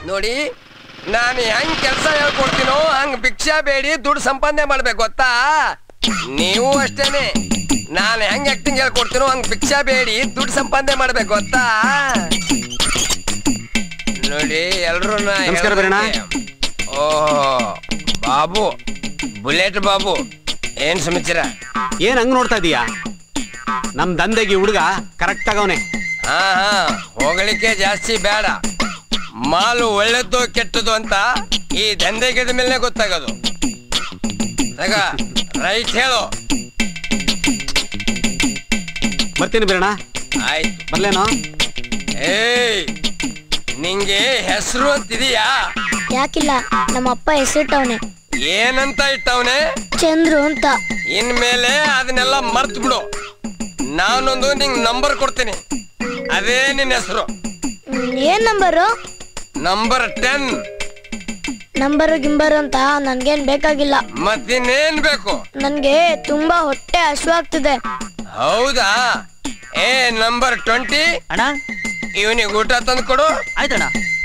ನೋಡಿ ನಾನು ಹೆಂಗ್ ಕೆಲಸ ಹೇಳ್ಕೊಡ್ತೀನೋ ಹಂಗ್ ಭಿಕ್ಷಾ ಬೇಡಿ ದುಡ್ಡು ಸಂಪಾದನೆ ಮಾಡ್ಬೇಕು ಗೊತ್ತಾ ನೀವು ಅಷ್ಟೇನೆ ನಾನು ಹೆಂಗ್ ಆಕ್ಟಿಂಗ್ ಹೇಳ್ಕೊಡ್ತೀನೋ ಹಂಗ್ ಭಿಕ್ಷಾ ಬೇಡಿ ದುಡ್ಡು ಸಂಪಾದನೆ ಮಾಡ್ಬೇಕು ಗೊತ್ತಾ ನೋಡಿ ಎಲ್ರು ನಮಸ್ಕಾರ ಬೀರಣ್ಣ. ಓ ಬಾಬು ಬುಲೆಟ್ ಬಾಬು ಏನ್ ಸಮಾಚಾರ ಏನ್ ಹಂಗ್ ನೋಡ್ತಾ ಇದೀಯಾ ನಮ್ ದಂಧೆಗೆ ಹುಡುಗ ಕರೆಕ್ಟ್ ಆಗವನೆ ಹಾ ಹಾ ಹೊಗಳಿಕೆ ಜಾಸ್ತಿ ಬೇಡ ಮಾಲು ಒಳ್ಳೆದ್ದು ಕೆಟ್ಟದ್ದು ಅಂತ ಈ ದಂಧೆಗಿದ ಮೇಲೆ ಗೊತ್ತಾಗೋದು ತಗ ರೈಟ್ ಹೇಳು ಬರ್ತೀನಿ ಬೀರಣ್ಣ ಆಯ್ತು ಬರ್ಲೇನೋ ಏಯ್ ನಿಂಗೆ ಹೆಸರು ಅಂತಿದೀಯಾ ಯಾಕಿಲ್ಲ ನಮ್ಮ ಅಪ್ಪ ಹೆಸರಿಟ್ಟವನೆ ಏನಂತ ಇಟ್ಟವನೆ ಚಂದ್ರು ಅಂತ ಇನ್ಮೇಲೆ ಅದನ್ನೆಲ್ಲ ಮರ್ತು ಬಿಡು ನಾನೊಂದು ನಿಂಗ್ ನಂಬರ್ ಕೊಡ್ತೀನಿ ಅದೇ ನಿನ್ನ ಹೆಸರು ಹ್ಮ್, ಏನ್ ನಂಬರು ನಂಬರ್ ಟೆನ್ ನಂಬರು ಗಿಂಬರು ಅಂತ ನನ್ಗೇನ್ ಬೇಕಾಗಿಲ್ಲ ಮತ್ತಿನ್ನೇನ್ ಬೇಕು ನನ್ಗೆ ತುಂಬಾ ಹೊಟ್ಟೆ ಹಸುವಾಗ್ತಿದೆ ಹೌದಾ ಏ ನಂಬರ್ ಟ್ವೆಂಟಿ ಅಣ್ಣ ಇವನಿಗೆ ಊಟ ತಂದು ಕೊಡು ಆಯ್ತಣ್ಣ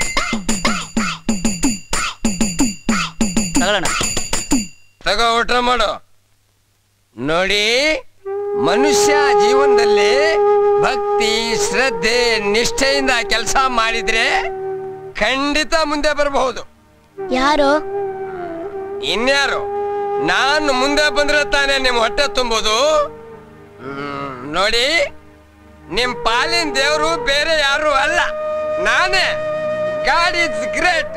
ತಗೊಳ್ಳೋಣ ತಗೋ ಊಟ ಮಾಡು ನೋಡಿ ಮನುಷ್ಯ ಜೀವನದಲ್ಲಿ ಭಕ್ತಿ ಶ್ರದ್ಧೆ ನಿಷ್ಠೆಯಿಂದ ಕೆಲಸ ಮಾಡಿದ್ರೆ ಖಂಡಿತ ಮುಂದೆ ಬರಬಹುದು ಯಾರು ಇನ್ಯಾರು ನಾನು ಮುಂದೆ ಬಂದ್ರೆ ತಾನೇ ನಿಮ್ ಹೊಟ್ಟೆ ತುಂಬೋದು ಹ್ಮ್, ನೋಡಿ ನಿಮ್ ಪಾಲಿನ ದೇವರು ಬೇರೆ ಯಾರು ಅಲ್ಲ ನಾನೇ ಗಾಡ್ ಇಸ್ ಗ್ರೇಟ್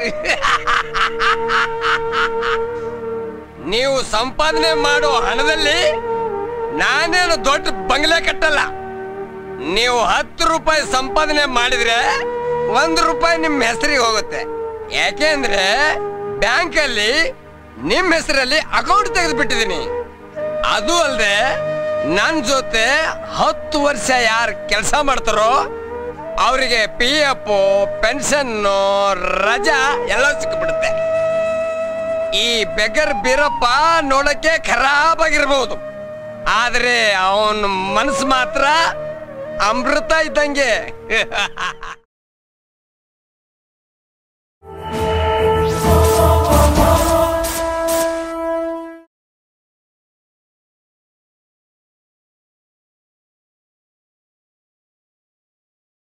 ನೀವು ಸಂಪಾದನೆ ಮಾಡೋ ಹಣದಲ್ಲಿ ನಾನೇನು ದೊಡ್ಡ ಬಂಗ್ಲೆ ಕಟ್ಟಲ್ಲ ನೀವು ಹತ್ತು ರೂಪಾಯಿ ಸಂಪಾದನೆ ಮಾಡಿದ್ರೆ ಒಂದು ರೂಪಾಯಿ ನಿಮ್ಮ ಹೆಸರಿಗೆ ಹೋಗುತ್ತೆ ಯಾಕೆಂದ್ರೆ ಬ್ಯಾಂಕಲ್ಲಿ ನಿಮ್ಮ ಹೆಸರಲ್ಲಿ ಅಕೌಂಟ್ ತೆಗೆದು ಬಿಟ್ಟಿದ್ದೀನಿ ಅದು ಅಲ್ಲದೆ ನನ್ನ ಜೊತೆ ಹತ್ತು ವರ್ಷ ಯಾರು ಕೆಲಸ ಮಾಡ್ತಾರೋ ಅವರಿಗೆ ಪಿ ಎಫ್ ಪೆನ್ಷನ್ನು ರಜಾ ಎಲ್ಲ ಸಿಕ್ಕಿಬಿಡುತ್ತೆ ಈ ಬೆಗರ್ ಬೀರಪ್ಪ ನೋಡಕ್ಕೆ ಖರಾಬ್ ಆಗಿರ್ಬಹುದು ಆದ್ರೆ ಅವನ ಮನಸ್ಸು ಮಾತ್ರ ಅಮೃತ ಇದ್ದಂಗೆ